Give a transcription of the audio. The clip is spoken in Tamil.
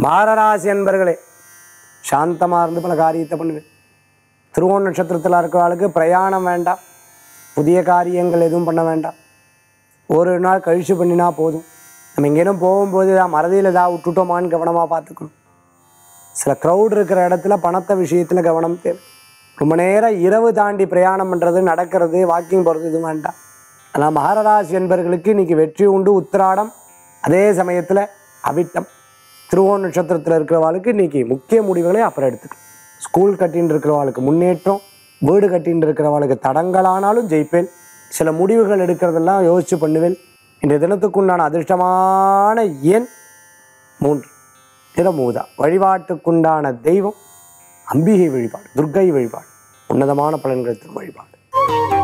மாரராசி அன்பர்களே சாந்தமாக இருந்து பல காரியத்தை பண்ணுவேன் திருவோண நட்சத்திரத்தில் இருக்கிறவளுக்கு பிரயாணம் வேண்டாம் புதிய காரியங்கள் எதுவும் பண்ண வேண்டாம் ஒரு நாள் கழிச்சு பண்ணினா போதும் நம்ம எங்கேயும் போகும்போது ஏதாவது மறதியில் ஏதாவது விட்டுட்டோமான்னு கவனமாக பார்த்துக்கணும் சில க்ரௌட் இருக்கிற இடத்துல பணத்தை விஷயத்தில் கவனம் தேவை ரொம்ப நேரம் இரவு தாண்டி பிரயாணம் பண்ணுறது நடக்கிறது வாக்கிங் போகிறது எதுவும் வேண்டாம் ஆனால் மகரராசி என்பவர்களுக்கு இன்னைக்கு வெற்றி உண்டு உத்திராடம் அதே சமயத்தில் அவிட்டம் திருவோண நட்சத்திரத்தில் இருக்கிறவாளுக்கு இன்னைக்கு முக்கிய முடிவுகளை அப்புறம் எடுத்துக்கணும் ஸ்கூல் கட்டின்னு இருக்கிறவாளுக்கு முன்னேற்றம் வீடு கட்டின்னு இருக்கிறவாளுக்கு தடங்களானாலும் ஜெயிப்பேன் சில முடிவுகள் எடுக்கிறதெல்லாம் யோசித்து பண்ணுவேன் இன்றைய தினத்துக்குண்டான அதிர்ஷ்டமான எண் மூன்று நிறமூதா வழிபாட்டுக்குண்டான தெய்வம் அம்பிகை வழிபாடு துர்க்கை வழிபாடு உன்னதமான பலன்களை தரும் வழிபாடு